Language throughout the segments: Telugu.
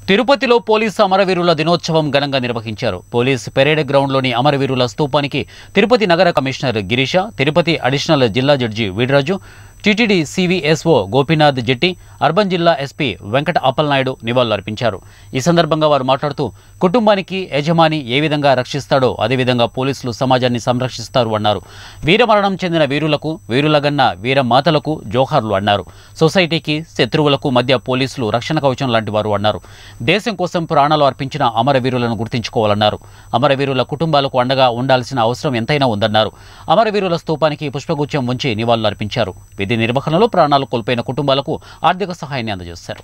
తిరుపతిలో పోలీసు అమరవీరుల దినోత్సవం ఘనంగా నిర్వహించారు పోలీస్ పెరేడ్ గ్రౌండ్లోని అమరవీరుల స్తూపానికి తిరుపతి నగర కమిషనర్ గిరీష తిరుపతి అడిషనల్ జిల్లా జడ్జి వీడ్రాజు TTD CVSO Gopinath Jetti urban జిల్లా ఎస్పీ వెంకట అప్పలనాయుడు నివాళులర్పించారు ఈ సందర్భంగా వారు మాట్లాడుతూ కుటుంబానికి యజమాని ఏ విధంగా రక్షిస్తాడో అదేవిధంగా పోలీసులు సమాజాన్ని సంరక్షిస్తారు అన్నారు వీరమరణం చెందిన వీరులకు వీరులగన్న వీరమాతలకు జోహార్లు అన్నారు సొసైటీకి శత్రువులకు మధ్య పోలీసులు రక్షణ కవచం లాంటి వారు అన్నారు దేశం కోసం ప్రాణాలు అర్పించిన అమరవీరులను గుర్తించుకోవాలన్నారు అమరవీరుల కుటుంబాలకు అండగా ఉండాల్సిన అవసరం ఎంతైనా ఉందన్నారు అమరవీరుల స్తూపానికి పుష్పగుచ్చం ఉంచి నివాళులర్పించారు విధి నిర్వహణలో ప్రాణాలు కోల్పోయిన కుటుంబాలకు ఆర్థిక సహాయాన్ని అందజేశారు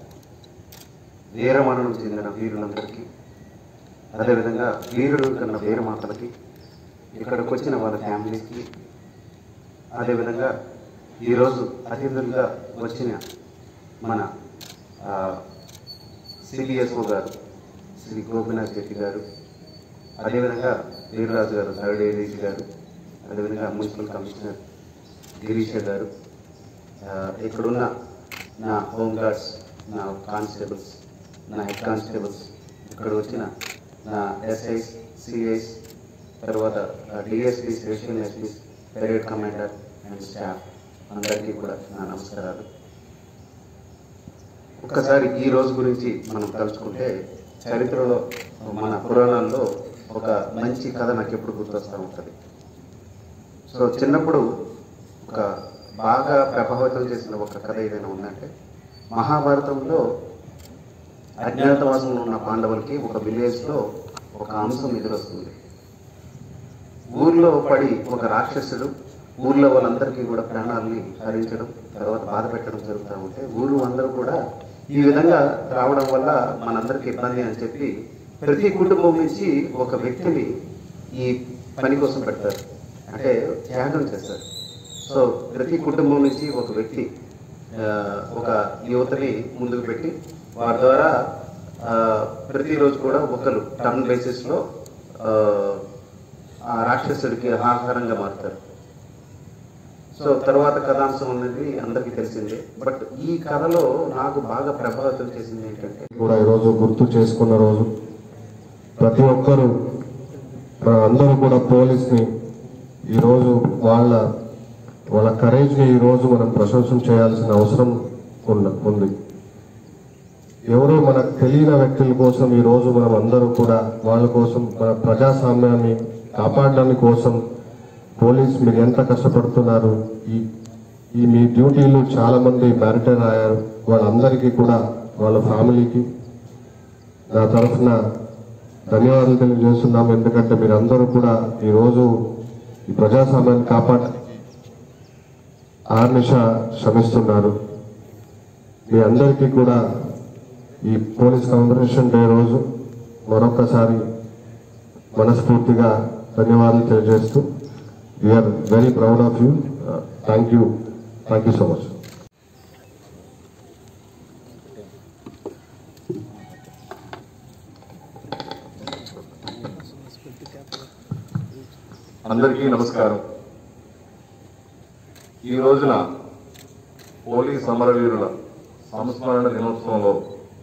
వీరమరణం చెందిన వీరులందరికీ అదేవిధంగా వీరుడు కన్న వీరమాతలకి ఇక్కడికి వచ్చిన వాళ్ళ ఫ్యామిలీస్కి అదేవిధంగా ఈరోజు అతిథులుగా వచ్చిన మన సిబిఎస్ఓ గారు శ్రీ గోపినాథ్ రెడ్డి గారు అదేవిధంగా వీరరాజు గారు థర్డ్ ఏడీసీ గారు అదేవిధంగా మున్సిపల్ కమిషనర్ గిరీష గారు ఆ, ఇక్కడున్న నా హోమ్ గార్డ్స్ నా కానిస్టేబుల్స్ నా హెడ్ కానిస్టేబుల్స్ ఇక్కడ వచ్చిన నా ఎస్ఐస్ సిఐస్ తర్వాత DSP special SPs parade commander and staff అందరికీ కూడా నా నమస్కారాలు ఒక్కసారి ఈ రోజు గురించి మనం తలుచుకుంటే చరిత్రలో మన పురాణాల్లో ఒక మంచి కథ నాకు ఎప్పుడు గుర్తొస్తూ ఉంటుంది సో చిన్నప్పుడు ఒక బాగా ప్రభావితం చేసిన ఒక కథ ఏదైనా ఉందంటే మహాభారతంలో అజ్ఞాతవాసంలో ఉన్న పాండవులకి ఒక విలేజ్లో ఒక అంశం ఎదురొస్తుంది ఊర్లో పడి ఒక రాక్షసుడు ఊర్లో వాళ్ళందరికీ కూడా ప్రాణాలని హరించడం తర్వాత బాధ పెట్టడం జరుగుతూ ఉంటే ఊరు అందరూ కూడా ఈ విధంగా రావడం వల్ల మనందరికీ ఇబ్బంది అని చెప్పి ప్రతి కుటుంబం నుంచి ఒక వ్యక్తిని ఈ పని కోసం పెడతారు అంటే త్యాగం చేస్తారు సో ప్రతి కుటుంబం నుంచి ఒక వ్యక్తి ఆ, ఒక యువతని ముందుకు పెట్టి వారి ద్వారా ఆ, ప్రతిరోజు కూడా ఒకరు టర్న్ బేసిస్లో ఆ రాక్షసుడికి ఆహారంగా మారుతారు సో తర్వాత కథాంశం అనేది అందరికీ తెలిసిందే బట్ ఈ కథలో నాకు బాగా ప్రభావితం చేసింది ఏంటంటే కూడా ఈరోజు గుర్తు చేసుకున్న రోజు ప్రతి ఒక్కరూ మన అందరూ కూడా పోలీస్ని ఈరోజు వాళ్ళ వాళ్ళ కరేజ్ని ఈరోజు మనం ప్రశంసన చేయాల్సిన అవసరం ఉన్న ఉంది ఎవరో మనకు తెలియని వ్యక్తుల కోసం ఈరోజు మనం అందరూ కూడా వాళ్ళ కోసం మన ప్రజాస్వామ్యాన్ని కాపాడడానికి కోసం పోలీస్ మీరు ఎంత కష్టపడుతున్నారు ఈ ఈ మీ డ్యూటీలు చాలా మంది మ్యారిటైర్ అయ్యారు వాళ్ళందరికీ కూడా వాళ్ళ ఫ్యామిలీకి నా తరఫున ధన్యవాదాలు తెలియజేస్తున్నాం ఎందుకంటే మీరందరూ కూడా ఈరోజు ఈ ప్రజాస్వామ్యాన్ని కాపాడడానికి ఆర్నిష శ్రమిస్తున్నారు మీ అందరికీ కూడా ఈ పోలీస్ కమమరేషన్ డే రోజు మరొకసారి మనస్ఫూర్తిగా ధన్యవాదాలు తెలియజేస్తూ we're very proud of you thank you thank you so much అందరికీ నమస్కారం ఈ రోజున పోలీస్ అమరవీరుల సంస్మరణ దినోత్సవంలో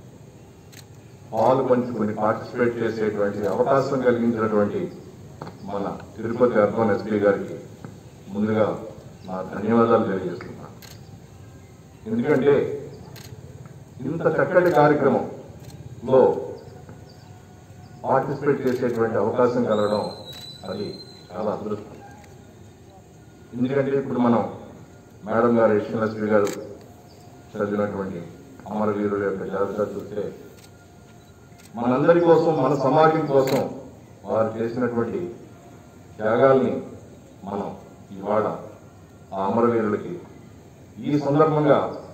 పాలు పంచుకొని పార్టిసిపేట్ చేసేటువంటి అవకాశం కలిగించినటువంటి మన తిరుపతి అర్బన్ ఎస్పీ గారికి ముందుగా నా ధన్యవాదాలు తెలియజేస్తున్నాను ఎందుకంటే ఇంత చక్కటి కార్యక్రమంలో పార్టిసిపేట్ చేసేటువంటి అవకాశం కలగడం అది చాలా అదృష్టం ఎందుకంటే ఇప్పుడు మనం మేడం గారు యశ్వన్ ఎస్పీ గారు చదివినటువంటి అమరవీరుల యొక్క జాబితా చూస్తే మనందరి కోసం మన సమాజం కోసం వారు చేసినటువంటి త్యాగాల్ని మనం ఇవాళ ఆ అమరవీరులకి ఈ సందర్భంగా